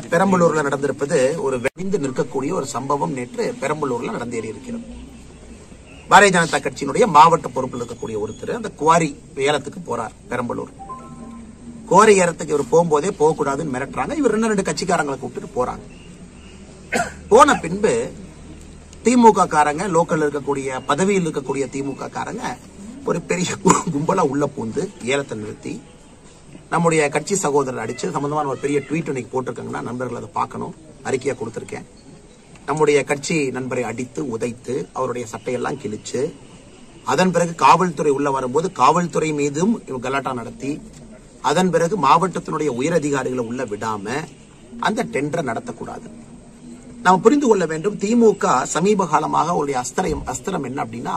பெரம்பலூர்ல நடந்திருப்பது ஒரு வெடிந்து நிற்கக்கூடிய ஒரு சம்பவம் நேற்று பெரம்பலூர்ல நடந்தேறி இருக்கிறது பாரதிய ஜனதா கட்சியினுடைய மாவட்ட பொறுப்பில் இருக்கக்கூடிய ஒருத்தர் அந்த குவாரி ஏலத்துக்கு போறார் பெரம்பலூர் குவாரி ஏலத்துக்கு இவர் போகும்போதே போகக்கூடாதுன்னு மிரட்டுறாங்க இவர் ரெண்டு ரெண்டு கட்சிக்காரங்களை கூப்பிட்டு போறாங்க போன பின்பு திமுக காரங்க லோக்கல்ல இருக்கக்கூடிய பதவியில் இருக்கக்கூடிய திமுக காரங்க ஒரு பெரிய கு- கும்பலா உள்ள பூந்து ஏலத்தை நிறுத்தி நம்முடைய கட்சி சகோதரர் அடிச்சு சம்பந்தமான ஒரு பெரிய ட்வீட் இன்னைக்கு போட்டிருக்காங்கன்னா நண்பர்கள் அதை பார்க்கணும் அறிக்கையா கொடுத்திருக்கேன் நம்முடைய கட்சி நண்பரை அடித்து உதைத்து அவருடைய சட்டையெல்லாம் கிழிச்சு அதன் பிறகு காவல்துறை உள்ள வரும்போது காவல்துறை மீதும் இவங்க கலாட்டா நடத்தி அதன் பிறகு மாவட்டத்தினுடைய உயர் அதிகாரிகளை உள்ள விடாம அந்த டெண்டரை நடத்தக்கூடாது நாம் புரிந்து கொள்ள வேண்டும் திமுக சமீப காலமாக அவருடைய அஸ்திரம் அஸ்திரம் என்ன அப்படின்னா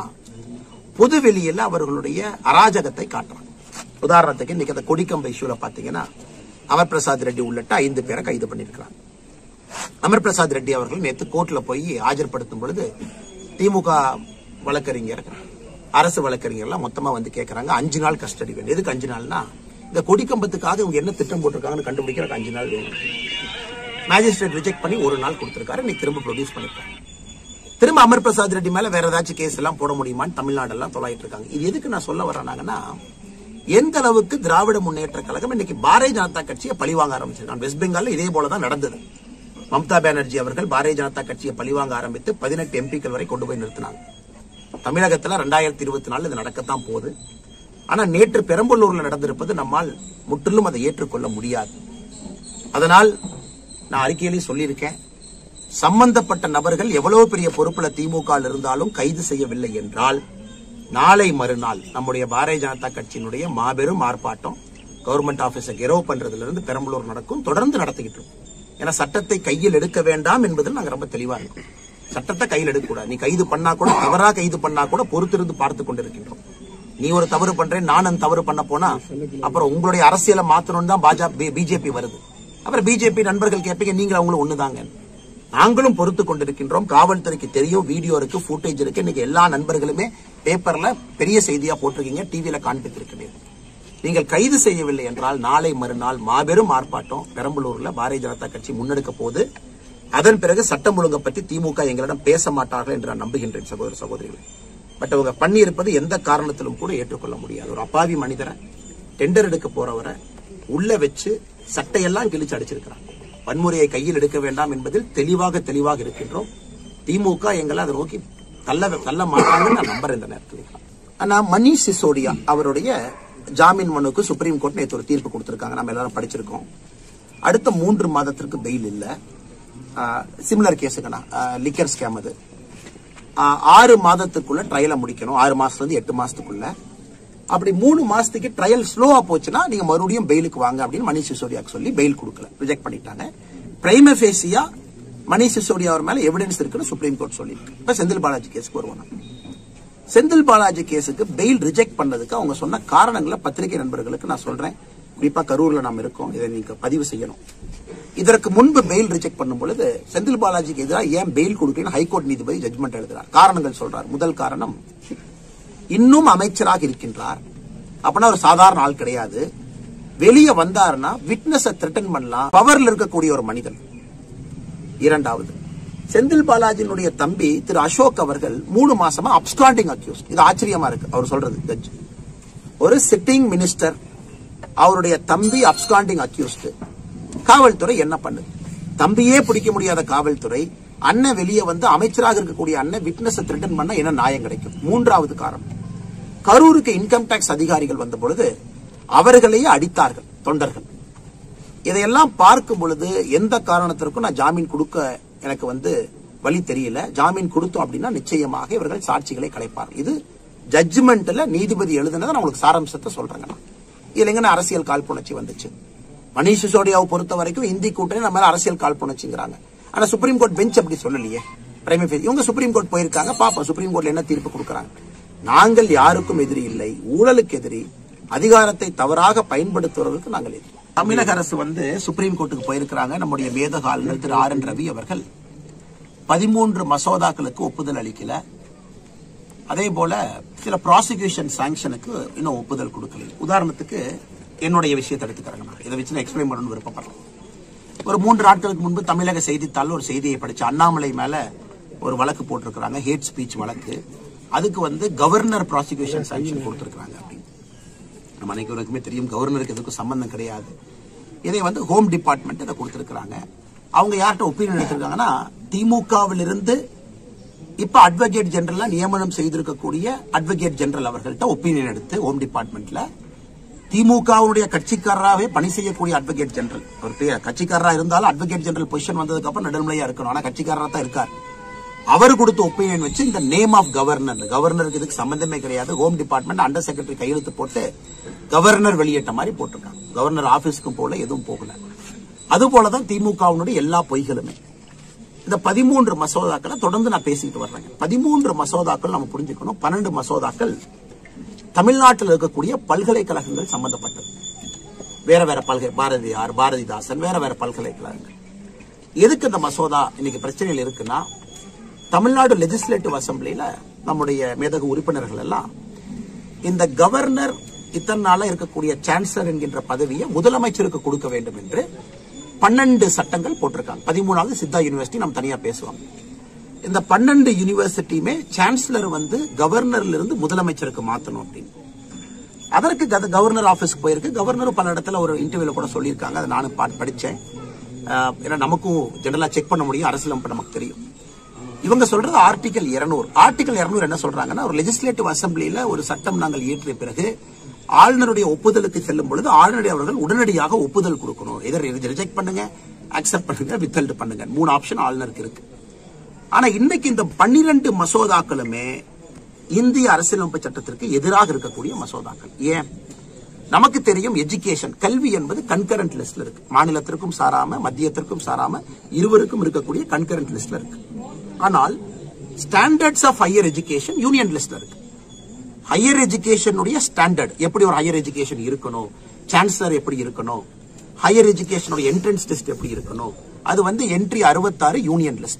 பொது வெளியில அவர்களுடைய அராஜகத்தை காட்டுறாங்க உதாரணத்துக்கு இன்னைக்கு அந்த கொடிக்கம்பை இஷ்யூல பாத்தீங்கன்னா அமர் பிரசாத் ரெட்டி உள்ளிட்ட ஐந்து பேரை கைது பண்ணிருக்கிறாங்க அமர் பிரசாத் ரெட்டி அவர்கள் நேத்து கோர்ட்ல போய் ஆஜர்படுத்தும் பொழுது திமுக வழக்கறிஞர் அரசு வழக்கறிஞர் எல்லாம் மொத்தமா வந்து கேக்குறாங்க அஞ்சு நாள் கஸ்டடி வேணும் எதுக்கு அஞ்சு நாள்னா இந்த கொடிக்கம்பத்துக்காக இவங்க என்ன திட்டம் போட்டிருக்காங்கன்னு கண்டுபிடிக்கிறதுக்கு அஞ்சு நாள் வேணும் மேஜிஸ்ட்ரேட் ரிஜெக்ட் பண்ணி ஒரு நாள் கொடுத்திருக்காரு இன்னைக்கு திரும்ப ப்ரொடியூஸ் பண்ணிருக்காங்க திரும்ப அமர் பிரசாத் ரெட்டி மேல வேற ஏதாச்சும் கேஸ் எல்லாம் போட முடியுமான்னு தமிழ்நாடு எல்லாம் தொலைட்டு இருக்காங்க இது எதுக்கு நான் சொல்ல வர்றேனாங்கன்னா எந்த அளவுக்கு திராவிட முன்னேற்ற கழகம் இன்னைக்கு பாரதிய ஜனதா கட்சியை பழிவாங்க ஆரம்பிச்சிருக்காங்க வெஸ்ட் பெங்கால்ல இதே போலதான் நடந்தது மம்தா பானர்ஜி அவர்கள் பாரதிய ஜனதா கட்சியை பழிவாங்க ஆரம்பித்து பதினெட்டு எம்பிக்கள் வரை கொண்டு போய் நிறுத்தினாங்க தமிழகத்துல ரெண்டாயிரத்தி இருபத்தி நாலு இது நடக்கத்தான் போகுது ஆனா நேற்று பெரம்பலூர்ல நடந்திருப்பது நம்மால் முற்றிலும் அதை ஏற்றுக்கொள்ள முடியாது அதனால் நான் அறிக்கையிலேயே சொல்லியிருக்கேன் சம்பந்தப்பட்ட நபர்கள் எவ்வளவு பெரிய பொறுப்புல திமுக ல இருந்தாலும் கைது செய்யவில்லை என்றால் நாளை மறுநாள் நம்முடைய பாரதிய ஜனதா கட்சியினுடைய மாபெரும் ஆர்ப்பாட்டம் கவர்மெண்ட் ஆபீஸை கெரோ பண்றதுல இருந்து பெரம்பலூர் நடக்கும் தொடர்ந்து நடத்திக்கிட்டு இருக்கோம் ஏன்னா சட்டத்தை கையில் எடுக்க வேண்டாம் என்பதில் நாங்க ரொம்ப தெளிவா இருக்கோம் சட்டத்தை கையில் எடுக்க கூடாது நீ கைது பண்ணா கூட தவறா கைது பண்ணா கூட பொறுத்திருந்து பார்த்து கொண்டிருக்கின்றோம் நீ ஒரு தவறு பண்றேன் நானும் தவறு பண்ண போனா அப்புறம் உங்களுடைய அரசியலை மாத்தணும்னு தான் பாஜக பிஜேபி வருது அப்புறம் பிஜேபி நண்பர்கள் கேட்பீங்க நீங்க அவங்களும் ஒண்ணுதாங்க நாங்களும் பொறுத்து கொண்டிருக்கின்றோம் காவல்துறைக்கு தெரியும் வீடியோ இருக்கு ஃபுட்டேஜ் இருக்கு இன்னைக்கு எல்லா நண்பர்களுமே பேப்பர்ல பெரிய செய்தியா போட்டிருக்கீங்க டிவியில காண்பித்திருக்கிறீர்கள் நீங்கள் கைது செய்யவில்லை என்றால் நாளை மறுநாள் மாபெரும் ஆர்ப்பாட்டம் பெரம்பலூர்ல பாரதிய ஜனதா கட்சி முன்னெடுக்க போது அதன் பிறகு சட்டம் ஒழுங்கை பற்றி திமுக எங்களிடம் பேச மாட்டார்கள் என்று நான் நம்புகின்றேன் சகோதர சகோதரிகள் பட் அவங்க பண்ணியிருப்பது எந்த காரணத்திலும் கூட ஏற்றுக்கொள்ள முடியாது ஒரு அப்பாவி மனிதரை டெண்டர் எடுக்க போறவரை உள்ள வச்சு சட்டையெல்லாம் கிழிச்சு அடிச்சிருக்கிறாங்க வன்முறையை கையில் எடுக்க வேண்டாம் என்பதில் தெளிவாக தெளிவாக இருக்கின்றோம் திமுக எங்களை அதை நோக்கி தள்ள தள்ள மாட்டாங்கன்னு நான் நம்புறேன் இந்த நேரத்தில் ஆனா மணீஷ் சிசோடியா அவருடைய ஜாமீன் மனுக்கு சுப்ரீம் கோர்ட் நேற்று ஒரு தீர்ப்பு கொடுத்திருக்காங்க நம்ம எல்லாரும் படிச்சிருக்கோம் அடுத்த மூன்று மாதத்திற்கு பெயில் இல்ல சிமிலர் கேஸுங்கண்ணா லிக்கர் ஸ்கேம் அது ஆஹ் ஆறு மாதத்துக்குள்ள ட்ரையலை முடிக்கணும் ஆறு மாசத்துல இருந்து எட்டு மாசத்துக்குள்ள அப்படி மூணு மாசத்துக்கு ட்ரையல் ஸ்லோவா போச்சுன்னா நீங்க மறுபடியும் பெயிலுக்கு வாங்க அப்படின்னு மணிஷ் சிசோடியாக்கு சொல்லி பெயில் கொடுக்கல ரிஜெக்ட் பண்ணிட்டாங்க பிரைமபேசியா மணிஷ் சிசோடியா அவர் மேல எவிடன்ஸ் இருக்குன்னு சுப்ரீம் கோர்ட் சொல்லியிருக்கு இப்ப செந்தில் பாலாஜி கேஸ்க்கு வருவோம் நம்ம. செந்தில் பாலாஜி கேஸுக்கு பெயில் ரிஜெக்ட் பண்ணதுக்கு அவங்க சொன்ன காரணங்களை பத்திரிகை நண்பர்களுக்கு நான் சொல்றேன் குறிப்பா கரூர்ல நாம் இருக்கோம் இதை நீங்க பதிவு செய்யணும் இதற்கு முன்பு பெயில் ரிஜெக்ட் பண்ணும் பொழுது செந்தில் பாலாஜிக்கு எதிராக ஏன் பெயில் கொடுக்கணும் ஹைகோர்ட் நீதிபதி ஜட்மெண்ட் எழுதுறார் காரணங்கள் சொல்றார் முதல் காரணம் இன்னும் அமைச்சராக இருக்கின்றார் அப்பனா ஒரு சாதாரண ஆள் கிடையாது வெளியே வந்தாருன்னா விட்னஸ த்ரெட்டன் பண்ணலாம் பவர்ல இருக்கக்கூடிய ஒரு மனிதன் இரண்டாவது செந்தில் பாலாஜியினுடைய தம்பி திரு அசோக் அவர்கள் மூணு மாசமா அப்ஸ்காண்டிங் அக்யூஸ் இது ஆச்சரியமா இருக்கு அவர் சொல்றது ஜட்ஜ் ஒரு சிட்டிங் மினிஸ்டர் அவருடைய தம்பி அப்ஸ்காண்டிங் அக்யூஸ்ட் காவல்துறை என்ன பண்ணுது தம்பியே பிடிக்க முடியாத காவல்துறை அண்ணன் வெளியே வந்து அமைச்சராக இருக்கக்கூடிய அண்ணன் விட்னஸ் த்ரெட்டன் பண்ண என்ன நியாயம் கிடைக்கும் மூன்றாவது காரணம் கரூருக்கு இன்கம் டாக்ஸ் அதிகாரிகள் வந்த பொழுது அவர்களையே அடித்தார்கள் தொண்டர்கள் இதையெல்லாம் பார்க்கும் பொழுது எந்த காரணத்திற்கும் நான் ஜாமீன் கொடுக்க எனக்கு வந்து வழி தெரியல ஜாமீன் கொடுத்தோம் அப்படின்னா நிச்சயமாக இவர்கள் சாட்சிகளை கலைப்பார்கள் இது ஜட்ஜ்மெண்ட்ல நீதிபதி எழுதுனதை நான் உங்களுக்கு சாராம்சத்தை சொல்றேங்க நான் இதுல எங்க அரசியல் காழ்ப்புணர்ச்சி வந்துச்சு மணிஷ் சிசோடியாவை பொறுத்த வரைக்கும் இந்தி கூட்டணி நம்ம மேல அரசியல் காழ்ப்புணர்ச்சிங்கிறாங்க ஆனா சுப்ரீம் கோர்ட் பெஞ்ச் அப்படி சொல்லலையே பிரைமரி ஃபேஸ் இவங்க சுப்ரீம் கோர்ட் போயிருக்காங்க பாப்போம் சுப்ரீம் கோர்ட்ல என்ன தீர்ப்பு கொடுக்கறாங்க நாங்கள் யாருக்கும் எதிரி இல்லை ஊழலுக்கு எதிரி அதிகாரத்தை தவறாக பயன்படுத்துவதற்கு நாங்கள் எதிரி தமிழக அரசு வந்து சுப்ரீம் கோர்ட்டுக்கு போயிருக்கிறாங்க நம்முடைய வேதக ஆளுநர் திரு ஆர் என் ரவி அவர்கள் பதிமூன்று மசோதாக்களுக்கு ஒப்புதல் அளிக்கல அதே போல சில ப்ராசிக்யூஷன் சாங்ஷனுக்கு இன்னும் ஒப்புதல் கொடுக்கல உதாரணத்துக்கு என்னுடைய விஷயத்தை எடுத்துக்கிறேங்க நான் இதை வச்சு நான் எக்ஸ்பிளைன் பண்ணணும்னு விருப்பப்படுறேன் ஒரு மூன்று நாட்களுக்கு முன்பு தமிழக செய்தித்தாள் ஒரு செய்தியை படிச்சு அண்ணாமலை மேல ஒரு வழக்கு போட்டிருக்கிறாங்க ஹேட் ஸ்பீச் வழக்கு அதுக்கு வந்து கவர்னர் ப்ராசிக்யூஷன் சாங்ஷன் கொடுத்திருக்காங்க அப்படின்னு நம்ம அனைவருக்குமே தெரியும் கவர்னருக்கு எதுக்கும் சம்பந்தம் கிடையாது இதை வந்து ஹோம் டிபார்ட்மெண்ட் இதை கொடுத்திருக்கிறாங்க அவங்க யார்கிட்ட ஒப்பீனியன் எடுத்திருக்காங்கன்னா திமுகவிலிருந்து இப்ப அட்வொகேட் ஜெனரலா நியமனம் செய்திருக்கக்கூடிய அட்வொகேட் ஜெனரல் அவர்கள்ட்ட ஒப்பீனியன் எடுத்து ஹோம் டிபார்ட்மெண்ட்ல திமுகவுடைய கட்சிக்காரராகவே பணி செய்யக்கூடிய அட்வொகேட் ஜெனரல் ஒரு பேர் கட்சிக்காரரா இருந்தாலும் அட்வொகேட் ஜெனரல் பொசிஷன் வந்ததுக்கு அப்புறம் நடுநிலையா இருக்கணும் ஆனா கட்சிக்காரரா தான் இருக்கார் அவர் கொடுத்த ஒப்பீனியன் வச்சு இந்த நேம் ஆஃப் கவர்னர் கவர்னருக்கு இதுக்கு சம்பந்தமே கிடையாது ஹோம் டிபார்ட்மெண்ட் அண்டர் செக்ரட்டரி கையெழுத்து போட்டு கவர்னர் வெளியிட்ட மாதிரி போட்டிருக்காங்க கவர்னர் ஆபீஸ்க்கும் போல எதுவும் போகல அது போலதான் திமுகவினுடைய எல்லா பொய்களுமே இந்த பதிமூன்று மசோதாக்களை தொடர்ந்து நான் பேசிட்டு வர்றேன் பதிமூன்று மசோதாக்கள் நம்ம புரிஞ்சுக்கணும் பன்னெண்டு மசோதாக்கள் தமிழ்நாட்டில் இருக்கக்கூடிய பல்கலைக்கழகங்கள் சம்பந்தப்பட்டது வேற வேற பல்கலை பாரதியார் பாரதிதாசன் வேற வேற பல்கலைக்கழகங்கள் எதுக்கு இந்த மசோதா இன்னைக்கு பிரச்சனையில் இருக்குன்னா தமிழ்நாடு லெஜிஸ்லேட்டிவ் அசம்பிளியில நம்முடைய மேதகு உறுப்பினர்கள் எல்லாம் இந்த கவர்னர் இத்தனை நாளா இருக்கக்கூடிய சான்சலர் என்கின்ற பதவியை முதலமைச்சருக்கு கொடுக்க வேண்டும் என்று பன்னெண்டு சட்டங்கள் போட்டிருக்காங்க பதிமூணாவது சித்தா யூனிவர்சிட்டி நம்ம தனியா பேசுவோம் இந்த பன்னெண்டு யூனிவர்சிட்டியுமே சான்சலர் வந்து கவர்னர்ல இருந்து முதலமைச்சருக்கு மாத்தணும் அப்படின்னு அதற்கு கத- கவர்னர் ஆபீஸ்க்கு போயிருக்கு கவர்னரும் பல இடத்துல ஒரு இன்டர்வியூல கூட சொல்லியிருக்காங்க அதை நானும் பா- படிச்சேன் ஆஹ் ஏன்னா நமக்கும் ஜெனரலா செக் பண்ண முடியும் அரசியலமைப்பு நமக்கு தெரியும் இவங்க சொல்றது ஆர்டிகல் 200 ஆர்டிகல் 200 என்ன சொல்றாங்கன்னா ஒரு லெஜிஸ்லேட்டிவ் அசம்பிளியில ஒரு சட்டம் நாங்கள் இயற்றிய பிறகு ஆளுநருடைய ஒப்புதலுக்கு செல்லும் பொழுது ஆளுநர் அவர்கள் உடனடியாக ஒப்புதல் கொடுக்கணும் எதிர் ரிஜெக்ட் பண்ணுங்க அக்செப்ட் பண்ணுங்க வித்தல்ட் பண்ணுங்க மூணு ஆப்ஷன் ஆளுநருக்கு இருக்கு ஆனா இன்னைக்கு இந்த பன்னிரண்டு மசோதாக்களுமே இந்திய அரசியலமைப்பு சட்டத்திற்கு எதிராக இருக்கக்கூடிய மசோதாக்கள் ஏன் நமக்கு தெரியும் எஜுகேஷன் கல்வி என்பது கன்கரண்ட் லிஸ்ட்ல இருக்கு மாநிலத்திற்கும் சாராம மத்தியத்திற்கும் சாராம இருவருக்கும் இருக்கக்கூடிய கன்கரண்ட் லிஸ்ட்ல இருக்கு ஆனால் standards of higher education union லிஸ்ட்ல இருக்கு ஹையர் எஜுகேஷனுடைய ஸ்டாண்டர்ட் எப்படி ஒரு ஹையர் எஜுகேஷன் இருக்கணும் சான்சலர் எப்படி இருக்கணும் ஹையர் எஜுகேஷனோட என்ட்ரன்ஸ் டெஸ்ட் எப்படி இருக்கணும் அது வந்து என்ட்ரி அறுபத்தாறு யூனியன் லிஸ்ட்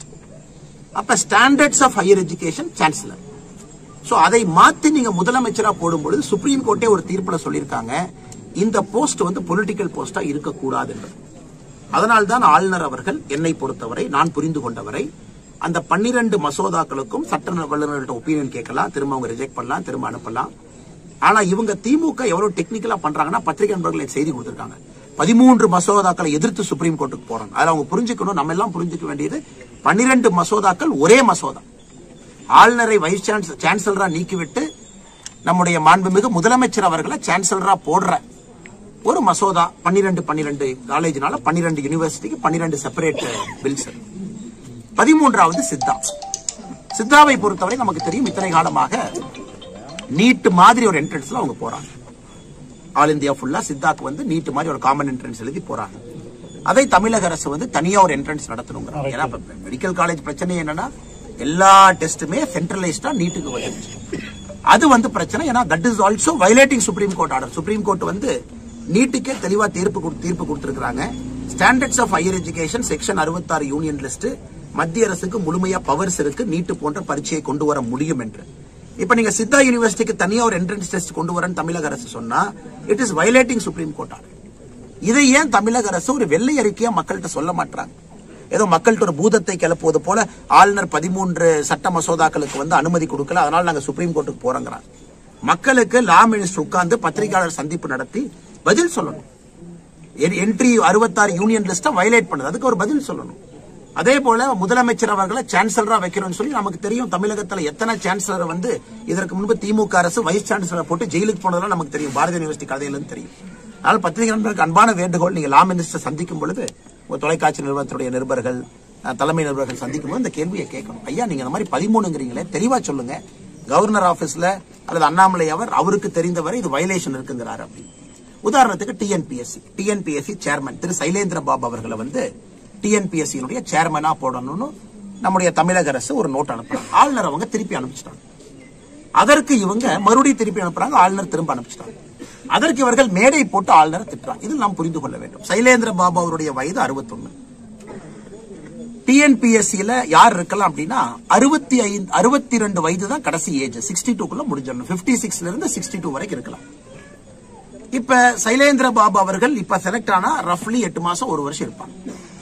அப்ப standards of higher education chancellor so அதை மாத்தி நீங்க முதலமைச்சரா போடும்பொழுது சுப்ரீம் கோர்ட்டே ஒரு தீர்ப்புல சொல்லியிருக்காங்க இந்த போஸ்ட் வந்து பொலிட்டிக்கல் போஸ்டா இருக்கக்கூடாது என்று அதனால்தான் ஆளுநர் அவர்கள் என்னை பொறுத்தவரை நான் புரிந்து கொண்டவரை அந்த பன்னிரண்டு மசோதாக்களுக்கும் சட்ட வல்லுநர்கள்ட்ட ஒப்பீனியன் கேட்கலாம் திரும்ப அவங்க ரிஜெக்ட் பண்ணலாம் திரும்ப அனுப்பலாம் ஆனா இவங்க திமுக எவ்வளவு டெக்னிக்கலா பண்றாங்கன்னா பத்திரிகை நண்பர்கள் எனக்கு செய்தி கொடுத்திருக்காங்க பதிமூன்று மசோதாக்களை எதிர்த்து சுப்ரீம் கோர்ட்டுக்கு போறாங்க அதுல அவங்க புரிஞ்சுக்கணும் நம்ம எல்லாம் புரிஞ்சுக்க வேண்டியது பன்னிரண்டு மசோதாக்கள் ஒரே மசோதா ஆளுநரை வைஸ் சான்ச- சான்சலரா நீக்கிவிட்டு நம்முடைய மாண்புமிகு முதலமைச்சர் அவர்களை சான்சலரா போடுற ஒரு மசோதா பன்னிரண்டு பன்னிரண்டு காலேஜ்னால பன்னிரண்டு யூனிவர்சிட்டிக்கு பன்னிரண்டு செப்பரேட் பில்ஸ் பதிமூன்றாவது சித்தா சித்தாவை பொறுத்தவரை நமக்கு தெரியும் இத்தனை காலமாக நீட் மாதிரி ஒரு என்ட்ரன்ஸ்ல அவங்க போறாங்க ஆல் இந்தியா ஃபுல்லா சித்தாக்கு வந்து நீட் மாதிரி ஒரு காமன் என்ட்ரன்ஸ் எழுதி போறாங்க அதை தமிழக அரசு வந்து தனியா ஒரு என்ட்ரன்ஸ் நடத்தணுங்கிறாங்க ஏன்னா மெடிக்கல் காலேஜ் பிரச்சனை என்னன்னா எல்லா டெஸ்ட்டுமே சென்ட்ரலைஸ்டா நீட்டுக்கு வந்துருச்சு அது வந்து பிரச்சனை ஏன்னா that is also violating supreme court order supreme court வந்து நீட்டுக்கே தெளிவா தீர்ப்பு கொடு- தீர்ப்பு கொடுத்திருக்காங்க standards of higher education section 66 union list மத்திய அரசுக்கு முழுமையா பவர்ஸ் இருக்கு நீட்டு போன்ற பரீட்சையை கொண்டு வர முடியும் என்று இப்ப நீங்க சித்தா யூனிவர்சிட்டிக்கு தனியா ஒரு என்ட்ரன்ஸ் டெஸ்ட் கொண்டு வரேன்னு தமிழக அரசு சொன்னா it is violating supreme court order இதை ஏன் தமிழக அரசு ஒரு வெள்ளை அறிக்கையா மக்கள்கிட்ட சொல்ல மாட்டாங்க ஏதோ மக்கள்கிட்ட ஒரு பூதத்தை கிளப்புவது போல ஆளுநர் பதிமூன்று சட்ட மசோதாக்களுக்கு வந்து அனுமதி கொடுக்கல அதனால நாங்க சுப்ரீம் கோர்ட்டுக்கு போறோங்கிறாங்க மக்களுக்கு லா மினிஸ்டர் உட்கார்ந்து பத்திரிகையாளர் சந்திப்பு நடத்தி பதில் சொல்லணும் என்ட்ரி அறுபத்தாறு யூனியன் லிஸ்ட வயலேட் பண்ணுது அதுக்கு ஒரு பதில் சொல்லணும் அதே போல முதலமைச்சர் அவர்களை சான்சலரா வைக்கணும்னு சொல்லி நமக்கு தெரியும் தமிழகத்துல எத்தனை சான்சலர் வந்து இதற்கு முன்பு திமுக அரசு வைஸ் சான்சலர் போட்டு ஜெயிலுக்கு போனதெல்லாம் நமக்கு தெரியும் பாரதிய யூனிவர்சிட்டி கதையிலும் தெரியும் அதனால பத்திரிகை நண்பர்களுக்கு அன்பான வேண்டுகோள் நீங்க லா மினிஸ்டர் சந்திக்கும் பொழுது உங்க தொலைக்காட்சி நிறுவனத்துடைய நிருபர்கள் அஹ், தலைமை நிருபர்கள் சந்திக்கும் போது இந்த கேள்வியை கேட்கணும் ஐயா நீங்க இந்த மாதிரி பதிமூணுங்கிறீங்களே தெளிவா சொல்லுங்க கவர்னர் ஆபீஸ்ல அல்லது அண்ணாமலை அவர் அவருக்கு தெரிந்தவரை இது வயலேஷன் இருக்குங்கிறாரு அப்படின்னு உதாரணத்துக்கு டிஎன்பிஎஸ்சி டிஎன்பிஎஸ்சி சேர்மன் திரு சைலேந்திர பாபு அவர்களை வந்து டிஎன்பிஎஸ்சியினுடைய சேர்மனா போடணும்னு நம்முடைய தமிழக அரசு ஒரு நோட் அனுப்புறாங்க ஆளுநர் அவங்க திருப்பி அனுப்பிச்சிட்டாங்க அதற்கு இவங்க மறுபடியும் திருப்பி அனுப்புறாங்க ஆளுநர் திரும்ப அனுப்பிச்சிட்டாங்க அதற்கு இவர்கள் மேடை போட்டு ஆளுநரை திட்டுறாங்க இது நாம் புரிந்து கொள்ள வேண்டும் சைலேந்திர பாபு அவருடைய வயது 61 டிஎன்பிஎஸ்சியில யார் இருக்கலாம் அப்படின்னா அறுபத்தி ஐந்து அறுபத்தி ரெண்டு வயது தான் கடைசி ஏஜ் சிக்ஸ்டி டூக்குள்ள முடிஞ்சிடணும் பிப்டி சிக்ஸ்ல இருந்து சிக்ஸ்டி டூ வரைக்கும் இருக்கலாம் இப்ப சைலேந்திர பாபு அவர்கள் இப்ப செலக்ட் ஆனா ரஃப்லி எட்டு மாசம் ஒரு வருஷம் இருப்பாங்க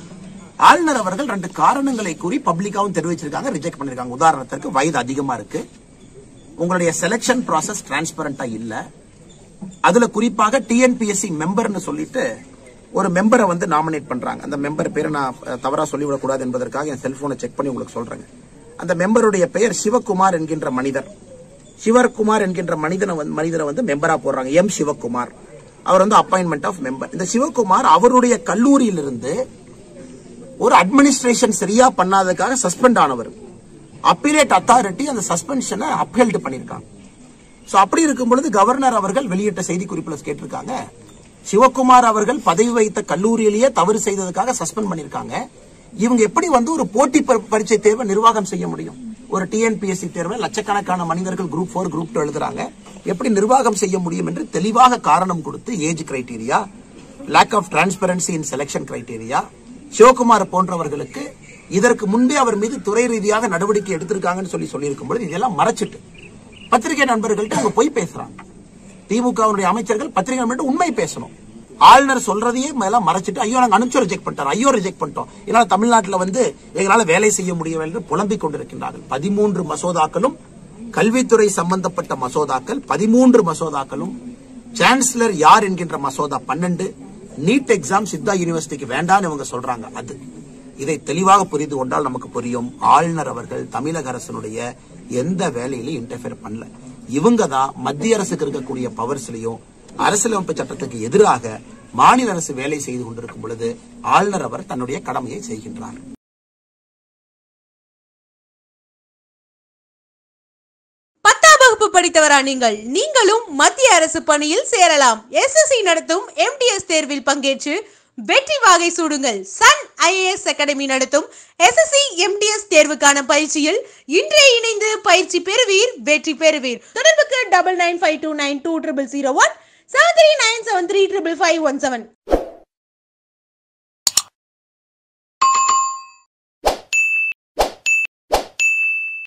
ஆளுநர் அவர்கள் ரெண்டு காரணங்களை கூறி பப்ளிக்காவும் தெரிவிச்சிருக்காங்க ரிஜெக்ட் பண்ணிருக்காங்க உதாரணத்திற்கு வயது அதிகமா இருக்கு உங்களுடைய செலெக்ஷன் ப்ராசஸ் டிரான்ஸ்பரண்டா இல்ல அதுல குறிப்பாக டிஎன்பிஎஸ்சி மெம்பர்னு சொல்லிட்டு ஒரு மெம்பரை வந்து நாமினேட் பண்றாங்க அந்த மெம்பர் பேரை நான் அஹ், தவறா சொல்லிவிடக் கூடாது என்பதற்காக என் செல்போனை செக் பண்ணி உங்களுக்கு சொல்றேங்க அந்த மெம்பருடைய பெயர் சிவகுமார் என்கின்ற மனிதர் சிவகுமார் என்கின்ற மனிதனை வந்து- மனிதரை வந்து மெம்பரா போடுறாங்க எம் சிவகுமார் அவர் வந்து அப்பாயின்மெண்ட் ஆஃப் மெம்பர் இந்த சிவகுமார் அவருடைய கல்லூரியிலிருந்து ஒரு அட்மினிஸ்ட்ரேஷன் சரியா பண்ணாததுக்காக சஸ்பெண்ட் ஆனவர் அப்பீலேட் அத்தாரிட்டி அந்த சஸ்பென்ஷனை அப்ஹெல்ட் பண்ணிருக்காங்க சோ அப்படி இருக்கும் பொழுது கவர்னர் அவர்கள் வெளியிட்ட செய்தி குறிப்புல கேட்டிருக்காங்க சிவகுமார் அவர்கள் பதவி வைத்த கல்லூரியிலேயே தவறு செய்ததுக்காக சஸ்பெண்ட் பண்ணிருக்காங்க இவங்க எப்படி வந்து ஒரு போட்டி ப- பரீட்சை தேர்வை நிர்வாகம் செய்ய முடியும் ஒரு டிஎன்பிஎஸ்சி தேர்வை லட்சக்கணக்கான மனிதர்கள் குரூப் ஃபோர் குரூப் டூ எழுதுறாங்க எப்படி நிர்வாகம் செய்ய முடியும் என்று தெளிவாக காரணம் கொடுத்து age criteria lack of transparency in selection criteria Sivakumar போன்றவர்களுக்கு இதற்கு முன்பே அவர் மீது துறை ரீதியாக நடவடிக்கை எடுத்திருக்காங்கன்னு சொல்லி சொல்லியிருக்கும் பொழுது இதெல்லாம் மறைச்சிட்டு பத்திரிகை நண்பர்கள்ட்ட அவங்க போய் பேசுறாங்க திமுகவுடைய அமைச்சர்கள் பத்திரிகை நண்பர்கள்ட்ட உண்மை பேசணும் ஆளுநர் சொல்றதையே மேல மறைச்சிட்டு ஐயோ நாங்க அனுப்பிச்சு ரிஜெக்ட் பண்ணிட்டோம் ஐயோ ரிஜெக்ட் பண்ணிட்டோம் இதனால தமிழ்நாட்டுல வந்து எங்களால வேலை செய்ய முடியவில்லை என்று புலம்பிக் கொண்டிருக்கின்றார்கள் பதிமூன்று மசோதாக்களும் கல்வித்துறை சம்பந்தப்பட்ட மசோதாக்கள் பதிமூன்று மசோதாக்களும் சான்சலர் யார் என்கின்ற மசோதா பன்னெண்டு நீட் எக்ஸாம் சித்தா யூனிவர்சிட்டிக்கு வேண்டாம்னு இவங்க சொல்றாங்க அது இதை தெளிவாக புரிந்து கொண்டால் நமக்கு புரியும் ஆளுநர் அவர்கள் தமிழக அரசனுடைய எந்த வேலையிலும் இன்டர்ஃபியர் பண்ணல இவங்க தான் மத்திய அரசுக்கு இருக்கக்கூடிய பவர்ஸ்லயும் அரசியலமைப்பு சட்டத்துக்கு எதிராக மாநில அரசு வேலை செய்து கொண்டிருக்கும் பொழுது ஆளுநர் அவர் தன்னுடைய கடமையை செய்கின்றார் பத்தாம் வகுப்பு படித்தவரா நீங்கள் நீங்களும் மத்திய அரசு பணியில் சேரலாம் எஸ்எஸ்சி நடத்தும் எம்டிஎஸ் தேர்வில் பங்கேற்று வெற்றி வாகை சூடுங்கள் சன் ஐஏஎஸ் அகாடமி நடத்தும் எஸ்எஸ்சி எம்டிஎஸ் தேர்வுக்கான பயிற்சியில் இன்றே இணைந்து பயிற்சி பெறுவீர் வெற்றி பெறுவீர் தொடர்புக்கு double nine five two nine two triple zero one seven three nine seven three triple five one seven